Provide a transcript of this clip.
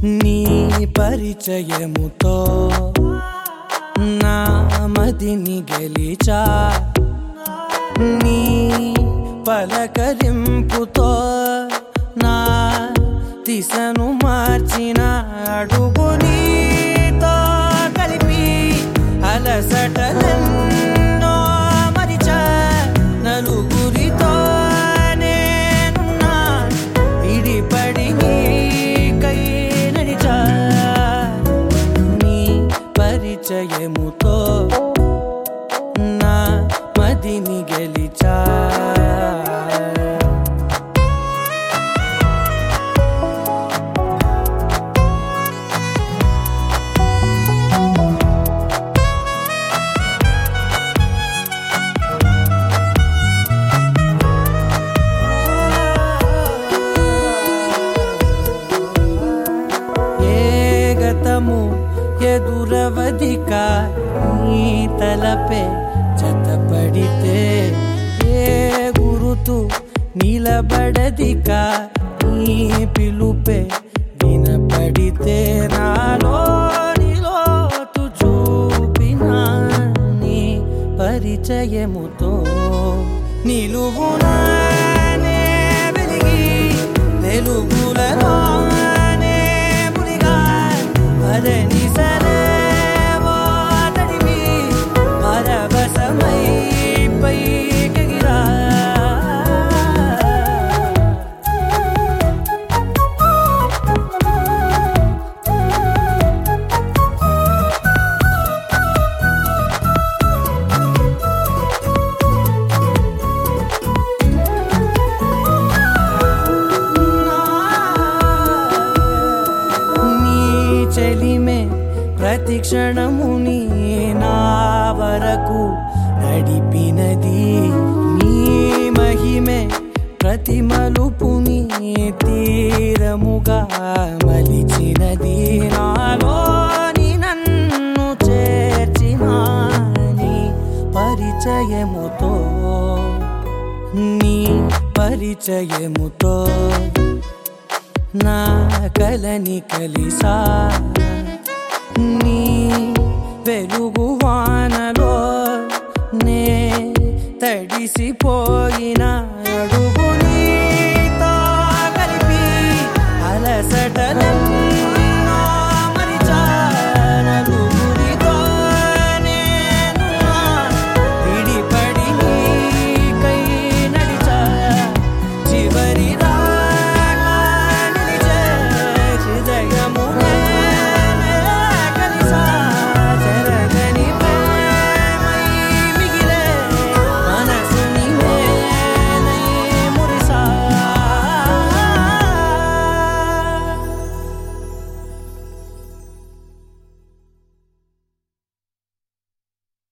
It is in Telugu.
నీ పరిచయముతో నా మదిని గెలిచా నీ పలకరింపుతో నా దిశను మార్చిన అడుగు నీతో కలిపి అలసటలెన్నో మరిచా నలుగురితో నేనున్నా ఇడిపడి నీకై నడిచా నీ పరిచయముతో నా మదిని గెలిచా ఏ గతము ఎదురవధిక నీ తలపే జతపడితే ఏ గురుతు నిలబడదిక నీ పిలుపే వినపడితే నాలో నిలోతు చూపిన నీ పరిచయముతో నిలువునానే వెలిగి వెలుగులలోనే మునిగా అదని సరేవో తడివి పరవశమై పైకెగిరా నీ చెలిమే ప్రతి క్షణము నీ నా వరకు నడిపినది నీ మహిమే ప్రతి మలుపు నీ తీరముగా మలిచినది నాలోని నన్ను చేర్చిన నీ పరిచయముతో నీ పరిచయముతో నా కలని కలిసా నీ వెలుగు వానలో నే తడిసిపోయిన అడుగు నీతో కలిపి అలసటల